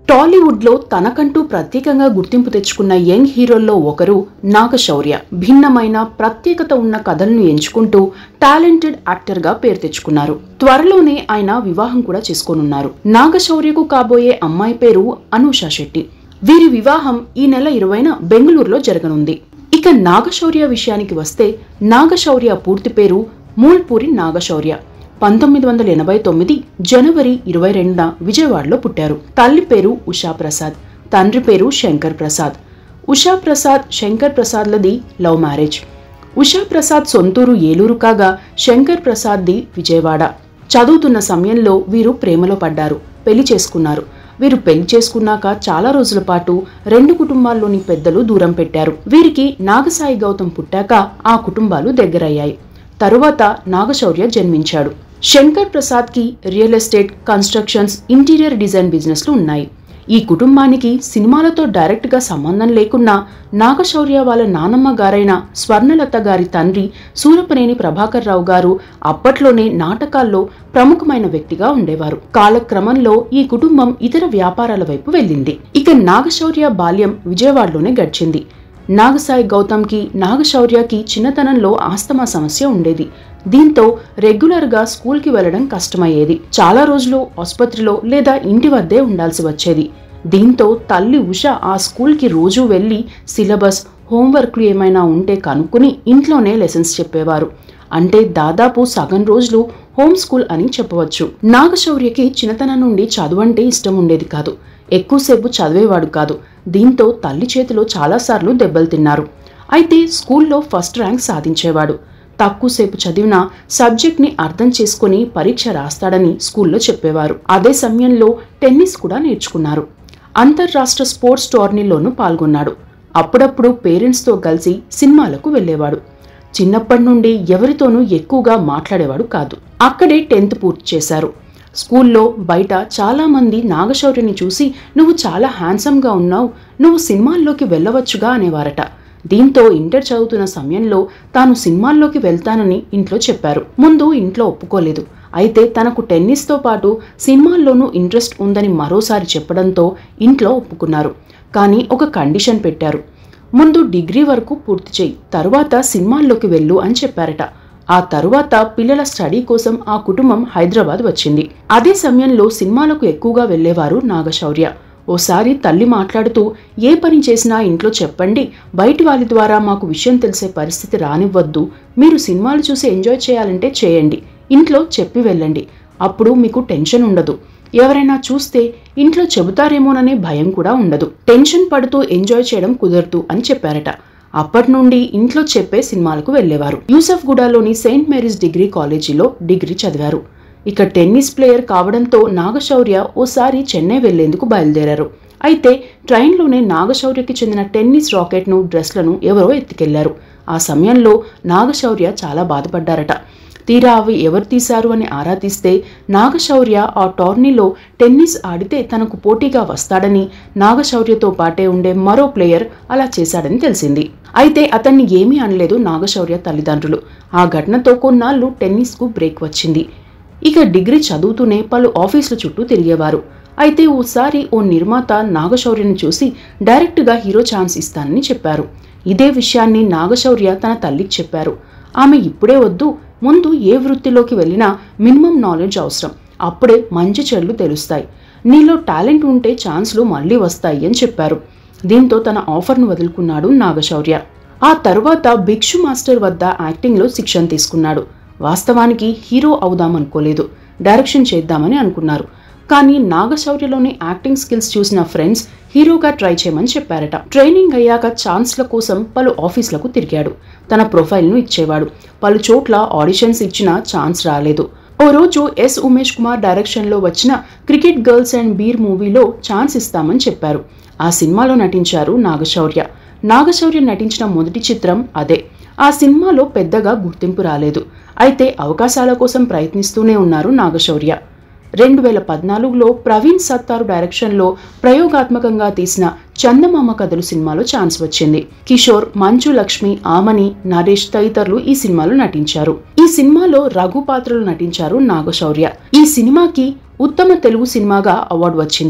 టాలీవుడ్లో తనకంటూ ప్రత్యేకంగా గుర్తింపు తెచ్చుకున్న యంగ్ హీరోల్లో ఒకరు నాగశౌర్య భిన్నమైన ప్రత్యేకత ఉన్న కథలను ఎంచుకుంటూ టాలెంటెడ్ యాక్టర్గా పేరు తెచ్చుకున్నారు త్వరలోనే ఆయన వివాహం కూడా చేసుకోనున్నారు నాగశౌర్యకు కాబోయే అమ్మాయి పేరు అనూష శెట్టి వీరి వివాహం ఈ నెల ఇరవైన బెంగళూరులో జరగనుంది ఇక నాగశౌర్య విషయానికి వస్తే నాగశౌర్య పూర్తి పేరు మూల్పూరి నాగశౌర్య పంతొమ్మిది వందల ఎనభై తొమ్మిది జనవరి ఇరవై రెండున విజయవాడలో పుట్టారు తల్లి పేరు ఉషా ప్రసాద్ తండ్రి పేరు శంకర్ ప్రసాద్ ఉషా ప్రసాద్ శంకర్ ప్రసాద్లది లవ్ మ్యారేజ్ ఉషా ప్రసాద్ సొంతూరు ఏలూరు కాగా శంకర్ ప్రసాద్ది విజయవాడ చదువుతున్న సమయంలో వీరు ప్రేమలో పడ్డారు పెళ్లి చేసుకున్నారు వీరు పెళ్లి చేసుకున్నాక చాలా రోజుల పాటు రెండు కుటుంబాల్లోని పెద్దలు దూరం పెట్టారు వీరికి నాగసాయి గౌతమ్ పుట్టాక ఆ కుటుంబాలు దగ్గరయ్యాయి తరువాత నాగశౌర్య జన్మించాడు శంకర్ ప్రసాద్ కి real estate constructions interior design బిజినెస్లు ఉన్నాయి ఈ కుటుంబానికి సినిమాలతో డైరెక్ట్ గా సంబంధం లేకున్నా నాగశౌర్య వాళ్ళ నానమ్మ గారైన స్వర్ణలత గారి తండ్రి సూరపనేని ప్రభాకర్ రావు గారు అప్పట్లోనే నాటకాల్లో ప్రముఖమైన వ్యక్తిగా ఉండేవారు కాలక్రమంలో ఈ కుటుంబం ఇతర వ్యాపారాల వైపు వెళ్ళింది ఇక నాగశౌర్య బాల్యం విజయవాడలోనే గడిచింది నాగసాయి గౌతమ్కి నాగశౌర్యకి చిన్నతనంలో ఆస్తమా సమస్య ఉండేది దీంతో రెగ్యులర్గా స్కూల్కి వెళ్లడం కష్టమయ్యేది చాలా రోజులు ఆసుపత్రిలో లేదా ఇంటి వద్దే ఉండాల్సి వచ్చేది దీంతో తల్లి ఉష ఆ స్కూల్కి రోజూ వెళ్ళి సిలబస్ హోంవర్క్లు ఏమైనా ఉంటే కనుక్కుని ఇంట్లోనే లెసన్స్ చెప్పేవారు అంటే దాదాపు సగం రోజులు హోమ్ స్కూల్ అని చెప్పవచ్చు నాగశౌర్యకి చిన్నతనం నుండి చదువంటే ఇష్టం ఉండేది కాదు ఎక్కువసేపు చదివేవాడు కాదు దీంతో తల్లి చేతిలో చాలాసార్లు దెబ్బలు తిన్నారు అయితే స్కూల్లో ఫస్ట్ ర్యాంక్ సాధించేవాడు తక్కువసేపు చదివినా సబ్జెక్ట్ని అర్థం చేసుకుని పరీక్ష రాస్తాడని స్కూల్లో చెప్పేవారు అదే సమయంలో టెన్నిస్ కూడా నేర్చుకున్నారు అంతర్రాష్ట్ర స్పోర్ట్స్ టోర్నీలోనూ పాల్గొన్నాడు అప్పుడప్పుడు పేరెంట్స్తో కలిసి సినిమాలకు వెళ్ళేవాడు చిన్నప్పటి నుండి ఎవరితోనూ ఎక్కువగా మాట్లాడేవాడు కాదు అక్కడే టెన్త్ పూర్తి చేశారు స్కూల్లో బయట చాలా మంది నాగశౌర్యని చూసి నువ్వు చాలా హ్యాండ్సమ్గా ఉన్నావు నువ్వు సినిమాల్లోకి వెళ్ళవచ్చుగా అనేవారట దీంతో ఇంటర్ చదువుతున్న సమయంలో తాను సినిమాల్లోకి వెళ్తానని ఇంట్లో చెప్పారు ముందు ఇంట్లో ఒప్పుకోలేదు అయితే తనకు టెన్నిస్తో పాటు సినిమాల్లోనూ ఇంట్రెస్ట్ ఉందని మరోసారి చెప్పడంతో ఇంట్లో ఒప్పుకున్నారు కానీ ఒక కండిషన్ పెట్టారు ముందు డిగ్రీ వరకు పూర్తి చేయి తరువాత సినిమాల్లోకి వెళ్ళు అని చెప్పారట ఆ తరువాత పిల్లల స్టడీ కోసం ఆ కుటుంబం హైదరాబాద్ వచ్చింది అదే సమయంలో సినిమాలకు ఎక్కువగా వెళ్లేవారు నాగశౌర్య ఓసారి తల్లి మాట్లాడుతూ ఏ పని చేసినా ఇంట్లో చెప్పండి బయటి వాళ్ళ ద్వారా మాకు విషయం తెలిసే పరిస్థితి రానివ్వద్దు మీరు సినిమాలు చూసి ఎంజాయ్ చేయాలంటే చేయండి ఇంట్లో చెప్పి వెళ్ళండి అప్పుడు మీకు టెన్షన్ ఉండదు ఎవరైనా చూస్తే ఇంట్లో చెబుతారేమోననే భయం కూడా ఉండదు టెన్షన్ పడుతూ ఎంజాయ్ చేయడం కుదరదు అని చెప్పారట అప్పటి నుండి ఇంట్లో చెప్పే సినిమాలకు వెళ్లేవారు యూసఫ్ గూడలోని సెయింట్ మేరీస్ డిగ్రీ కాలేజీలో డిగ్రీ చదివారు ఇక టెన్నిస్ ప్లేయర్ కావడంతో నాగశౌర్య ఓసారి చెన్నై వెళ్లేందుకు బయలుదేరారు అయితే ట్రైన్లోనే నాగశౌర్యకి చెందిన టెన్నిస్ రాకెట్ను డ్రెస్లను ఎవరో ఎత్తుకెళ్లారు ఆ సమయంలో నాగశౌర్య చాలా బాధపడ్డారట తీరా అవి ఎవరు తీశారు అని ఆరా తీస్తే నాగశౌర్య ఆ టోర్నీలో టెన్నిస్ ఆడితే తనకు పోటీగా వస్తాడని నాగశౌర్యతో పాటే ఉండే మరో ప్లేయర్ అలా చేశాడని తెలిసింది అయితే అతన్ని ఏమీ అనలేదు నాగశౌర్య తల్లిదండ్రులు ఆ ఘటనతో కొన్నాళ్ళు టెన్నిస్కు బ్రేక్ వచ్చింది ఇక డిగ్రీ చదువుతూనే పలు ఆఫీసుల చుట్టూ తిరిగేవారు అయితే ఓసారి ఓ నిర్మాత నాగశౌర్యని చూసి డైరెక్ట్గా హీరో ఛాన్స్ ఇస్తానని చెప్పారు ఇదే విషయాన్ని నాగశౌర్య తన తల్లికి చెప్పారు ఆమె ఇప్పుడే వద్దు ముందు ఏ వృత్తిలోకి వెళ్ళినా మినిమం నాలెడ్జ్ అవసరం అప్పుడే మంచి చెడులు తెలుస్తాయి నీలో టాలెంట్ ఉంటే ఛాన్స్లు మళ్ళీ వస్తాయి అని చెప్పారు దీంతో తన ఆఫర్ను వదులుకున్నాడు నాగశౌర్య ఆ తరువాత భిక్షు మాస్టర్ వద్ద యాక్టింగ్లో శిక్షణ తీసుకున్నాడు వాస్తవానికి హీరో అవుదామనుకోలేదు డైరెక్షన్ చేద్దామని అనుకున్నారు కానీ నాగశౌర్యలోని యాక్టింగ్ స్కిల్స్ చూసిన ఫ్రెండ్స్ హీరోగా ట్రై చేయమని చెప్పారట ట్రైనింగ్ అయ్యాక ఛాన్స్ల కోసం పలు ఆఫీసులకు తిరిగాడు తన ప్రొఫైల్ను ఇచ్చేవాడు పలు చోట్ల ఆడిషన్స్ ఇచ్చినా ఛాన్స్ రాలేదు ఓ రోజు ఎస్ ఉమేష్ కుమార్ డైరెక్షన్లో వచ్చిన క్రికెట్ గర్ల్స్ అండ్ బీర్ మూవీలో ఛాన్స్ ఇస్తామని చెప్పారు ఆ సినిమాలో నటించారు నాగశౌర్య నాగశౌర్య నటించిన మొదటి చిత్రం అదే ఆ సినిమాలో పెద్దగా గుర్తింపు రాలేదు అయితే అవకాశాల కోసం ప్రయత్నిస్తూనే ఉన్నారు నాగశౌర్య రెండు వేల పద్నాలుగులో ప్రవీణ్ సత్తారు డైరెక్షన్లో ప్రయోగాత్మకంగా తీసిన చందమామ కథలు సినిమాలో ఛాన్స్ వచ్చింది కిషోర్ మంచు లక్ష్మి ఆమని నరేష్ తదితరులు ఈ సినిమాలో నటించారు ఈ సినిమాలో రఘు పాత్రలు నటించారు నాగశౌర్య ఈ సినిమాకి ఉత్తమ తెలుగు సినిమాగా అవార్డు వచ్చింది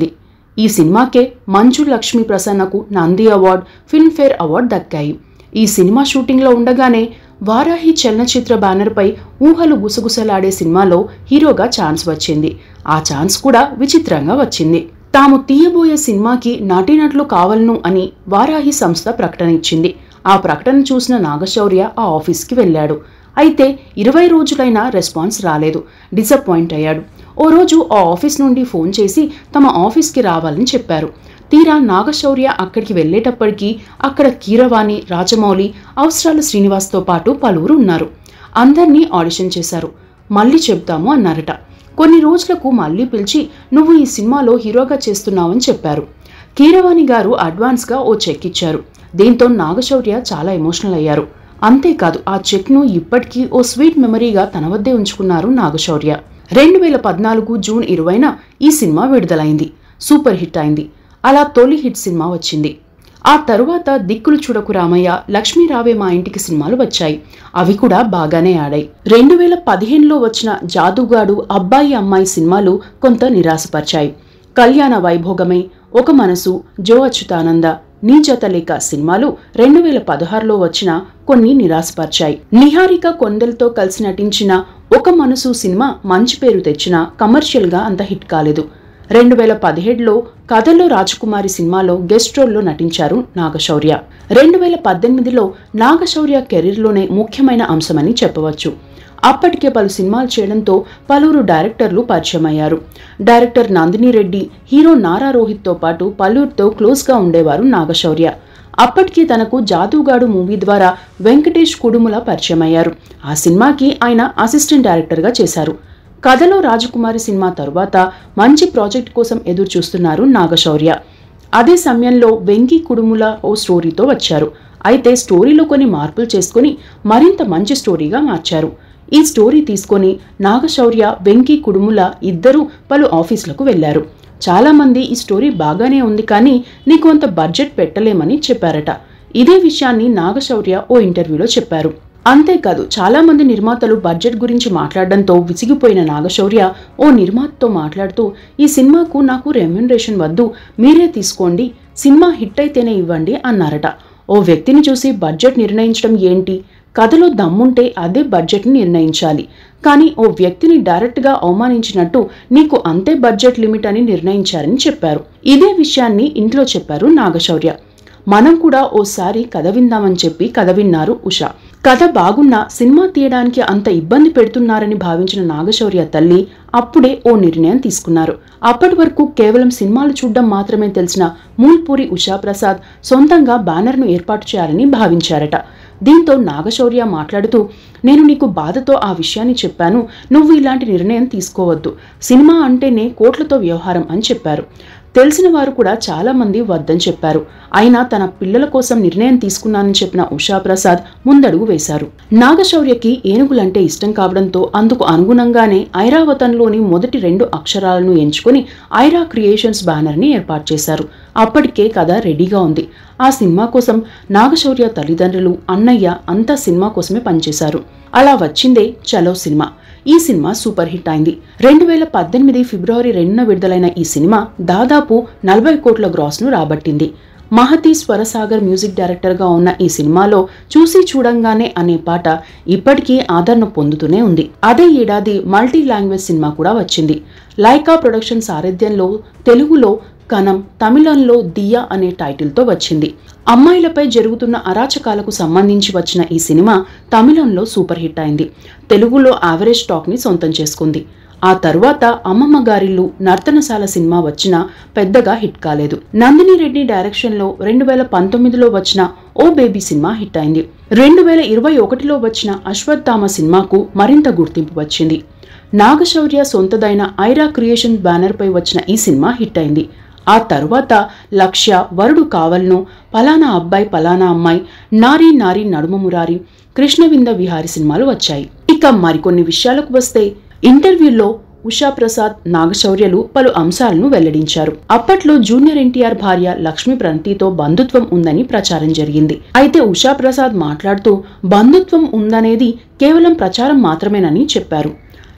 ఈ సినిమాకే మంచు లక్ష్మీ ప్రసన్నకు నంది అవార్డ్ ఫిల్మ్ఫేర్ అవార్డు దక్కాయి ఈ సినిమా షూటింగ్లో ఉండగానే వారాహి చలనచిత్ర బ్యానర్పై ఊహలు గుసగుసలాడే సినిమాలో హీరోగా ఛాన్స్ వచ్చింది ఆ ఛాన్స్ కూడా విచిత్రంగా వచ్చింది తాము తీయబోయే సినిమాకి నటీనటులు కావాలను అని వారాహి సంస్థ ప్రకటన ఇచ్చింది ఆ ప్రకటన చూసిన నాగశౌర్య ఆ ఆఫీస్కి వెళ్ళాడు అయితే ఇరవై రోజులైనా రెస్పాన్స్ రాలేదు డిసప్పాయింట్ అయ్యాడు ఓ రోజు ఆ ఆఫీస్ నుండి ఫోన్ చేసి తమ ఆఫీస్కి రావాలని చెప్పారు తీరా నాగశౌర్య అక్కడికి వెళ్ళేటప్పటికీ అక్కడ కీరవాణి రాజమౌళి అవసరాల శ్రీనివాస్తో పాటు పలువురు ఉన్నారు అందర్నీ ఆడిషన్ చేశారు మళ్ళీ చెప్తాము అన్నారట కొన్ని రోజులకు మళ్ళీ పిలిచి నువ్వు ఈ సినిమాలో హీరోగా చేస్తున్నావని చెప్పారు కీరవాణి గారు అడ్వాన్స్గా ఓ చెక్ ఇచ్చారు దీంతో నాగశౌర్య చాలా ఎమోషనల్ అయ్యారు అంతేకాదు ఆ చెక్ను ఇప్పటికీ ఓ స్వీట్ మెమరీగా తన వద్దే ఉంచుకున్నారు నాగశౌర్య రెండు వేల పద్నాలుగు జూన్ ఇరవైన ఈ సినిమా విడుదలైంది సూపర్ హిట్ అయింది అలా తొలి హిట్ సినిమా వచ్చింది ఆ తరువాత దిక్కులు చూడకు రామయ్య లక్ష్మీ రావే మా ఇంటికి సినిమాలు వచ్చాయి అవి కూడా బాగానే ఆడాయి రెండు వేల పదిహేనులో వచ్చిన జాదుగాడు అబ్బాయి అమ్మాయి సినిమాలు కొంత నిరాశపరిచాయి కళ్యాణ వైభోగమై ఒక మనసు జో అచ్యుతానంద నీ జత లేక సినిమాలు రెండు వేల పదహారులో వచ్చిన కొన్ని నిరాశపరిచాయి నిహారిక కొండలతో కలిసి నటించిన ఒక మనసు సినిమా మంచి పేరు తెచ్చిన కమర్షియల్గా అంత హిట్ కాలేదు రెండు వేల పదిహేడులో కథలో రాజకుమారి సినిమాలో గెస్ట్ రోల్లో నటించారు నాగశౌర్య రెండు వేల పద్దెనిమిదిలో నాగశౌర్య కెరీర్లోనే ముఖ్యమైన అంశమని చెప్పవచ్చు అప్పటికే పలు సినిమాలు చేయడంతో పలువురు డైరెక్టర్లు పరిచయం అయ్యారు డైరెక్టర్ నందిని రెడ్డి హీరో నారా రోహిత్తో పాటు పలువురితో క్లోజ్గా ఉండేవారు నాగశౌర్య అప్పటికి తనకు జాదూగాడు మూవీ ద్వారా వెంకటేష్ కుడుముల పరిచయం అయ్యారు ఆ సినిమాకి ఆయన అసిస్టెంట్ డైరెక్టర్గా చేశారు కథలో రాజకుమారి సినిమా తరువాత మంచి ప్రాజెక్ట్ కోసం ఎదురు చూస్తున్నారు నాగశౌర్య అదే సమయంలో వెంకి కుడుముల ఓ స్టోరీతో వచ్చారు అయితే స్టోరీలో కొన్ని మార్పులు చేసుకుని మరింత మంచి స్టోరీగా మార్చారు ఈ స్టోరీ తీసుకొని నాగశౌర్య వెంకి కుడుముల ఇద్దరూ పలు ఆఫీసులకు వెళ్లారు చాలా మంది ఈ స్టోరీ బాగానే ఉంది కానీ నీకు అంత బడ్జెట్ పెట్టలేమని చెప్పారట ఇదే విషయాన్ని నాగశౌర్య ఓ ఇంటర్వ్యూలో చెప్పారు అంతేకాదు చాలా మంది నిర్మాతలు బడ్జెట్ గురించి మాట్లాడడంతో విసిగిపోయిన నాగశౌర్య ఓ నిర్మాతతో మాట్లాడుతూ ఈ సినిమాకు నాకు రెమ్యునరేషన్ వద్దు మీరే తీసుకోండి సినిమా హిట్ అయితేనే ఇవ్వండి అన్నారట ఓ వ్యక్తిని చూసి బడ్జెట్ నిర్ణయించడం ఏంటి కథలో దమ్ముంటే అదే బడ్జెట్ని నిర్ణయించాలి కానీ ఓ వ్యక్తిని డైరెక్ట్గా అవమానించినట్టు నీకు అంతే బడ్జెట్ లిమిట్ అని నిర్ణయించారని చెప్పారు ఇదే విషయాన్ని ఇంట్లో చెప్పారు నాగశౌర్య మనం కూడా ఓసారి కథ విందామని చెప్పి కథ విన్నారు ఉష కథ బాగున్నా సినిమా తీయడానికి అంత ఇబ్బంది పెడుతున్నారని భావించిన నాగశౌర్య తల్లి అప్పుడే ఓ నిర్ణయం తీసుకున్నారు అప్పటి వరకు కేవలం సినిమాలు చూడడం మాత్రమే తెలిసిన మూల్పూరి ఉషాప్రసాద్ సొంతంగా బ్యానర్ను ఏర్పాటు చేయాలని భావించారట దీంతో నాగశౌర్య మాట్లాడుతూ నేను నీకు బాధతో ఆ విషయాన్ని చెప్పాను నువ్వు ఇలాంటి నిర్ణయం తీసుకోవద్దు సినిమా అంటేనే కోట్లతో వ్యవహారం అని చెప్పారు తెలిసిన వారు కూడా చాలా మంది వద్దని చెప్పారు అయినా తన పిల్లల కోసం నిర్ణయం తీసుకున్నానని చెప్పిన ఉషాప్రసాద్ ముందడుగు వేశారు నాగశౌర్యకి ఏనుగులంటే ఇష్టం కావడంతో అందుకు అనుగుణంగానే ఐరావతంలోని మొదటి రెండు అక్షరాలను ఎంచుకొని ఐరా క్రియేషన్స్ బ్యానర్ని ఏర్పాటు చేశారు అప్పటికే కథ రెడీగా ఉంది ఆ సినిమా కోసం నాగశౌర్య తల్లిదండ్రులు అన్నయ్య అంతా సినిమా కోసమే పనిచేశారు అలా వచ్చిందే చలో సినిమా ఈ సినిమా సూపర్ హిట్ అయింది రెండు వేల పద్దెనిమిది ఫిబ్రవరి రెండున విడుదలైన ఈ సినిమా దాదాపు నలభై కోట్ల గ్రాస్ను రాబట్టింది మహతి స్వరసాగర్ మ్యూజిక్ డైరెక్టర్గా ఉన్న ఈ సినిమాలో చూసి చూడంగానే అనే పాట ఇప్పటికీ ఆదరణ పొందుతూనే ఉంది అదే ఏడాది మల్టీ లాంగ్వేజ్ సినిమా కూడా వచ్చింది లైకా ప్రొడక్షన్ సారథ్యంలో తెలుగులో కనం తమిళంలో దియా అనే టైటిల్తో వచ్చింది అమ్మాయిలపై జరుగుతున్న అరాచకాలకు సంబంధించి వచ్చిన ఈ సినిమా తమిళంలో సూపర్ హిట్ అయింది తెలుగులో యావరేజ్ టాక్ని సొంతం చేసుకుంది ఆ తరువాత అమ్మమ్మ గారిల్లు నర్తనశాల సినిమా వచ్చినా పెద్దగా హిట్ కాలేదు నందిని రెడ్డి డైరెక్షన్లో రెండు వేల పంతొమ్మిదిలో వచ్చిన ఓ బేబీ సినిమా హిట్ అయింది రెండు వేల ఇరవై ఒకటిలో వచ్చిన అశ్వత్థామ సినిమాకు మరింత గుర్తింపు వచ్చింది నాగశౌర్య సొంతదైన ఐరా క్రియేషన్ బ్యానర్పై వచ్చిన ఈ సినిమా హిట్ అయింది ఆ తరువాత లక్ష్య వరుడు కావల్ను పలానా అబ్బాయి పలానా అమ్మాయి నారీ నారీ నడుమ మురారి కృష్ణవింద విహారి సినిమాలు వచ్చాయి ఇక మరికొన్ని విషయాలకు వస్తే ఇంటర్వ్యూలో ఉషా ప్రసాద్ నాగశౌర్యలు పలు అంశాలను వెల్లడించారు అప్పట్లో జూనియర్ ఎన్టీఆర్ భార్య లక్ష్మీ ప్రణతితో బంధుత్వం ఉందని ప్రచారం జరిగింది అయితే ఉషా ప్రసాద్ మాట్లాడుతూ బంధుత్వం ఉందనేది కేవలం ప్రచారం మాత్రమేనని చెప్పారు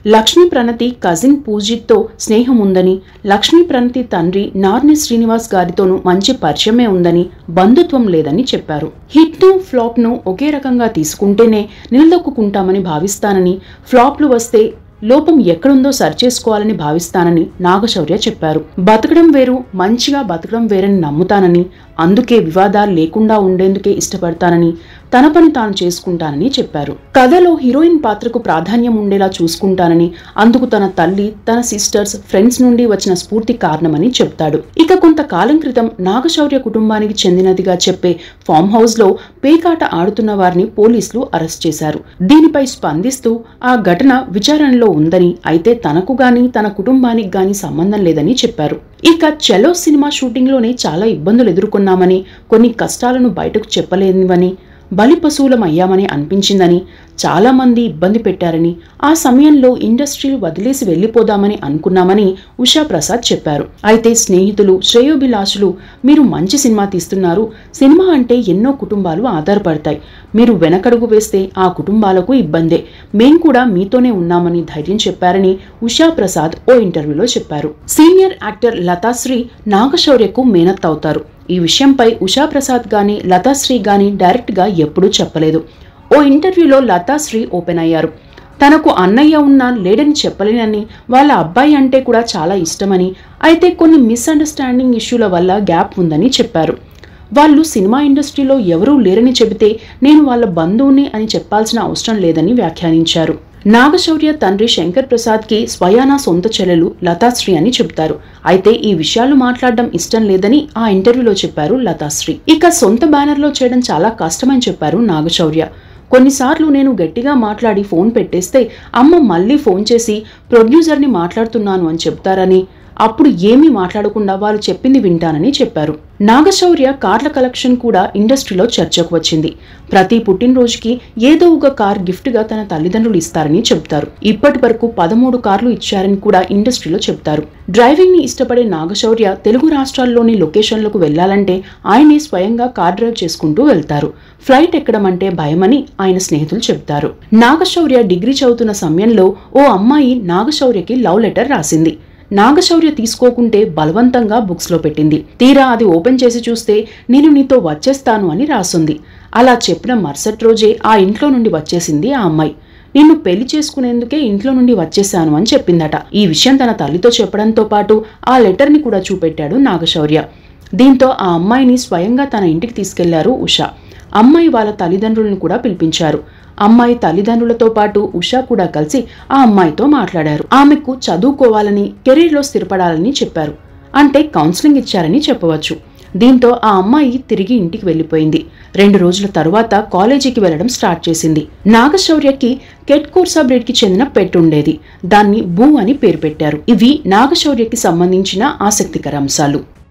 లక్ష్మీ ప్రణతి కజిన్ పూజిత్తో స్నేహం ఉందని లక్ష్మీ ప్రణతి తండ్రి నార్ని శ్రీనివాస్ గారితోనూ మంచి పరిచయమే ఉందని బంధుత్వం లేదని చెప్పారు హిట్ను ఫ్లాప్ను ఒకే రకంగా తీసుకుంటేనే నిలదొక్కుంటామని భావిస్తానని ఫ్లాప్లు వస్తే లోపం ఎక్కడుందో సరిచేసుకోవాలని భావిస్తానని నాగశౌర్య చెప్పారు బతకడం వేరు మంచిగా బతకడం వేరని నమ్ముతానని అందుకే వివాదాలు లేకుండా ఉండేందుకే ఇష్టపడతానని తన పని తాను చేసుకుంటానని చెప్పారు కథలో హీరోయిన్ పాత్రకు ప్రాధాన్యం ఉండేలా చూసుకుంటానని అందుకు తన తల్లి తన సిస్టర్స్ ఫ్రెండ్స్ నుండి వచ్చిన స్ఫూర్తి కారణమని చెప్తాడు ఇక కొంతకాలం క్రితం నాగశౌర్య కుటుంబానికి చెందినదిగా చెప్పే ఫామ్ హౌస్ లో పేకాట ఆడుతున్న వారిని పోలీసులు అరెస్ట్ చేశారు దీనిపై స్పందిస్తూ ఆ ఘటన విచారణలో ఉందని అయితే తనకు గాని తన కుటుంబానికి గాని సంబంధం లేదని చెప్పారు ఇక చలో సినిమా షూటింగ్లోనే చాలా ఇబ్బందులు ఎదుర్కొన్నామని కొన్ని కష్టాలను బయటకు చెప్పలేనివని బలి పశువులం అయ్యామని అనిపించిందని చాలా మంది ఇబ్బంది పెట్టారని ఆ సమయంలో ఇండస్ట్రీలు వదిలేసి వెళ్ళిపోదామని అనుకున్నామని ఉషా ప్రసాద్ చెప్పారు అయితే స్నేహితులు శ్రేయోభిలాషులు మీరు మంచి సినిమా తీస్తున్నారు సినిమా అంటే ఎన్నో కుటుంబాలు ఆధారపడతాయి మీరు వెనకడుగు వేస్తే ఆ కుటుంబాలకు ఇబ్బందే మేం కూడా మీతోనే ఉన్నామని ధైర్యం చెప్పారని ఉషా ప్రసాద్ ఓ ఇంటర్వ్యూలో చెప్పారు సీనియర్ యాక్టర్ లతాశ్రీ నాగశౌర్యకు మేనత్ అవుతారు ఈ విషయంపై ఉషా ప్రసాద్ గాని లతాశ్రీ గాని డైరెక్ట్ గా ఎప్పుడూ చెప్పలేదు ఓ ఇంటర్వ్యూలో లతాశ్రీ ఓపెన్ అయ్యారు తనకు అన్నయ్య ఉన్నా లేడని చెప్పలేనని వాళ్ళ అబ్బాయి అంటే కూడా చాలా ఇష్టమని అయితే కొన్ని మిస్అండర్స్టాండింగ్ ఇష్యూల వల్ల గ్యాప్ ఉందని చెప్పారు వాళ్ళు సినిమా ఇండస్ట్రీలో ఎవరూ లేరని చెబితే నేను వాళ్ళ బంధువుని అని చెప్పాల్సిన అవసరం లేదని వ్యాఖ్యానించారు నాగశౌర్య తండ్రి శంకర్ ప్రసాద్ కి స్వయానా సొంత చెల్లెలు లతాశ్రీ అని చెబుతారు అయితే ఈ విషయాలు మాట్లాడడం ఇష్టం లేదని ఆ ఇంటర్వ్యూలో చెప్పారు లతాశ్రీ ఇక సొంత బ్యానర్లో చేయడం చాలా కష్టమని చెప్పారు నాగశౌర్య కొన్నిసార్లు నేను గట్టిగా మాట్లాడి ఫోన్ పెట్టేస్తే అమ్మ మళ్ళీ ఫోన్ చేసి ప్రొడ్యూసర్ని మాట్లాడుతున్నాను అని చెప్తారని అప్పుడు ఏమీ మాట్లాడకుండా వాళ్ళు చెప్పింది వింటానని చెప్పారు నాగశౌర్య కార్ల కలెక్షన్ కూడా ఇండస్ట్రీలో చర్చకు వచ్చింది ప్రతి పుట్టినరోజుకి ఏదో ఒక కార్ గిఫ్ట్ గా తన తల్లిదండ్రులు ఇస్తారని చెప్తారు ఇప్పటి వరకు పదమూడు కార్లు ఇచ్చారని కూడా ఇండస్ట్రీలో చెప్తారు డ్రైవింగ్ ని ఇష్టపడే నాగశౌర్య తెలుగు రాష్ట్రాల్లోని లొకేషన్లకు వెళ్లాలంటే ఆయనే స్వయంగా కార్ డ్రైవ్ చేసుకుంటూ వెళ్తారు ఫ్లైట్ ఎక్కడం అంటే భయమని ఆయన స్నేహితులు చెప్తారు నాగశౌర్య డిగ్రీ చదువుతున్న సమయంలో ఓ అమ్మాయి నాగశౌర్యకి లవ్ లెటర్ రాసింది నాగశౌర్య తీసుకోకుంటే బలవంతంగా బుక్స్లో పెట్టింది తీరా అది ఓపెన్ చేసి చూస్తే నేను నీతో వచ్చేస్తాను అని రాసుంది అలా చెప్పిన మరుసటి రోజే ఆ ఇంట్లో నుండి వచ్చేసింది ఆ అమ్మాయి నిన్ను పెళ్లి చేసుకునేందుకే ఇంట్లో నుండి వచ్చేశాను అని చెప్పిందట ఈ విషయం తన తల్లితో చెప్పడంతో పాటు ఆ లెటర్ని కూడా చూపెట్టాడు నాగశౌర్య దీంతో ఆ అమ్మాయిని స్వయంగా తన ఇంటికి తీసుకెళ్లారు ఉషా అమ్మాయి వాళ్ళ తల్లిదండ్రులను కూడా పిలిపించారు అమ్మాయి తల్లిదండ్రులతో పాటు ఉషా కూడా కలిసి ఆ అమ్మాయితో మాట్లాడారు ఆమెకు చదువుకోవాలని కెరీర్లో స్థిరపడాలని చెప్పారు అంటే కౌన్సిలింగ్ ఇచ్చారని చెప్పవచ్చు దీంతో ఆ అమ్మాయి తిరిగి ఇంటికి వెళ్ళిపోయింది రెండు రోజుల తరువాత కాలేజీకి వెళ్లడం స్టార్ట్ చేసింది నాగశౌర్యకి కెట్ కోర్సా బ్రీడ్ కి చెందిన పెట్ ఉండేది దాన్ని భూ అని పేరు పెట్టారు ఇవి నాగశౌర్యకి సంబంధించిన ఆసక్తికర అంశాలు